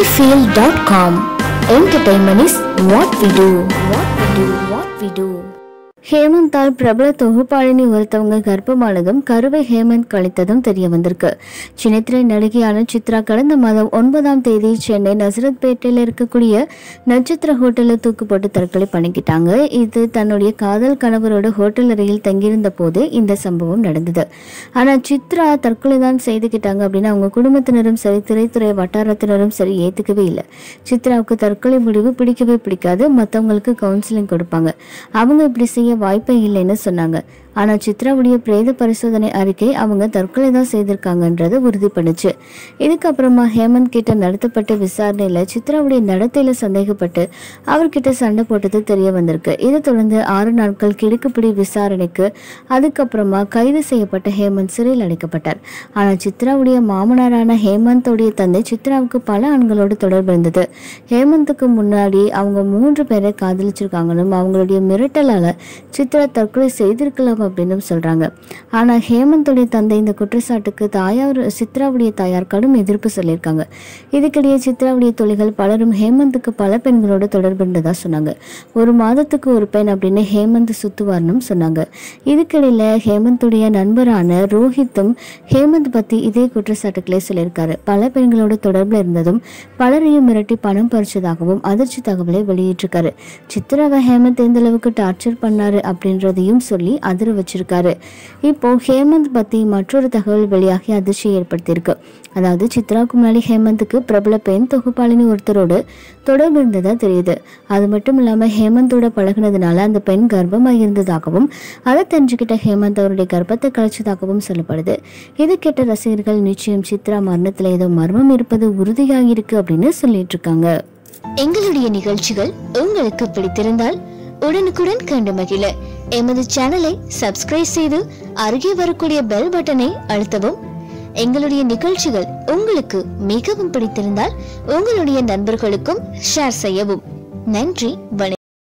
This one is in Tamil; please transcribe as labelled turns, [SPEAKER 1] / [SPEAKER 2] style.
[SPEAKER 1] Sunnyfield.com. Entertainment is what we do. What we do. What we do. ஹேமந்தால் பிரபல தொகுப்பாளினி ஒருத்தவங்க கர்ப்பமானதும் கருவை ஹேமந்த் கழித்ததும் தெரிய வந்திருக்கு சின்னத்திரை நடிகையான சித்ரா கடந்த மாதம் ஒன்பதாம் தேதி சென்னை நசரத் பேட்டையில் இருக்கக்கூடிய நட்சத்திர ஹோட்டலில் தூக்கு போட்டு தற்கொலை பண்ணிக்கிட்டாங்க இது தன்னுடைய காதல் கணவரோட ஹோட்டல் அறையில் தங்கியிருந்த போது இந்த சம்பவம் நடந்தது ஆனால் சித்ரா தற்கொலை தான் செய்துக்கிட்டாங்க அப்படின்னு அவங்க குடும்பத்தினரும் சரி திரைத்துறை வட்டாரத்தினரும் சரி ஏற்றுக்கவே இல்லை சித்ராவுக்கு தற்கொலை முடிவு பிடிக்கவே பிடிக்காது மற்றவங்களுக்கு கவுன்சிலிங் கொடுப்பாங்க அவங்க இப்படி செய்ய வாய்ப்பே இல்லைன்னு சொன்னாங்க ஆனால் சித்ராவுடைய பிரேத பரிசோதனை அறிக்கை அவங்க தற்கொலை தான் செய்திருக்காங்கன்றதை உறுதி பண்ணுச்சு இதுக்கப்புறமா ஹேமந்த் கிட்ட நடத்தப்பட்ட விசாரணையில் சித்ராவுடைய நடத்தையில் சந்தேகப்பட்டு அவர்கிட்ட சண்டை போட்டது தெரிய வந்திருக்கு இதை தொடர்ந்து ஆறு நாட்கள் கிடுக்குப்பிடி விசாரணைக்கு அதுக்கப்புறமா கைது செய்யப்பட்ட ஹேமந்த் சிறையில் அடைக்கப்பட்டார் ஆனால் சித்ராவுடைய மாமனாரான ஹேமந்தோடைய தந்தை சித்ராவுக்கு பல ஆண்களோடு தொடர்பு இருந்தது ஹேமந்துக்கு முன்னாடி அவங்க மூன்று பேரை காதலிச்சிருக்காங்கன்னு அவங்களுடைய மிரட்டலால் சித்ரா தற்கொலை செய்திருக்கலாம் அப்படின்னு சொல்றாங்க ஆனா ஹேமந்தோடைய தந்தை இந்த குற்றச்சாட்டுக்கு தாயார் சித்ராவுடைய தாயார் கடும் எதிர்ப்பு சொல்லியிருக்காங்க இதுக்கிடையே சித்ராவுடைய தொழில்கள் பலரும் ஹேமந்துக்கு பல பெண்களோட தொடர்பு இருந்ததா சொன்னாங்க ஒரு மாதத்துக்கு ஒரு பெண் அப்படின்னு ஹேமந்த் சுத்துவார்னும் சொன்னாங்க இதுக்கிடையில ஹேமந்துடைய நண்பரான ரோஹித்தும் ஹேமந்த் பத்தி இதே குற்றச்சாட்டுக்களே சொல்லியிருக்காரு பல பெண்களோட தொடர்புல இருந்ததும் பலரையும் மிரட்டி பணம் பறிச்சதாகவும் அதிர்ச்சி தகவலை வெளியிட்டிருக்காரு சித்ராவை ஹேமந்த் எந்த அளவுக்கு டார்ச்சர் பண்ணாரு அப்படின்றதையும் சொல்லி அதிர வச்சிருக்காரு இப்போ ஹேமந்த் பத்தி மற்றொரு தகவல் வெளியாகி அதிர்ச்சி ஏற்படுத்தியிருக்கு அதாவது சித்ராவுக்கு முன்னாடி ஹேமந்துக்கு பிரபல பெண் தொகுப்பாளினி ஒருத்தரோடு தொடர்பு இருந்ததா தெரியுது அது மட்டும் இல்லாம ஹேமந்தோட பழகுனதுனால அந்த பெண் கர்ப்பமாக இருந்ததாகவும் அதை தெரிஞ்சுக்கிட்ட ஹேமந்த் அவருடைய கர்ப்பத்தை கழிச்சதாகவும் சொல்லப்படுது இது கேட்ட ரசிகர்கள் நிச்சயம் சித்ரா மரணத்துல ஏதோ மர்மம் இருப்பது உறுதியாகி இருக்கு அப்படின்னு சொல்லிட்டு இருக்காங்க எங்களுடைய நிகழ்ச்சிகள் உங்களுக்கு பிடித்திருந்தால் உடனுக்குடன் கண்டு மகிழ எமது சேனலை சப்ஸ்கிரைப் செய்து அருகே வரக்கூடிய பெல் பட்டனை அழுத்தவும் எங்களுடைய நிகழ்ச்சிகள் உங்களுக்கு மிகவும் பிடித்திருந்தால் உங்களுடைய நண்பர்களுக்கும் ஷேர் செய்யவும் நன்றி வணக்கம்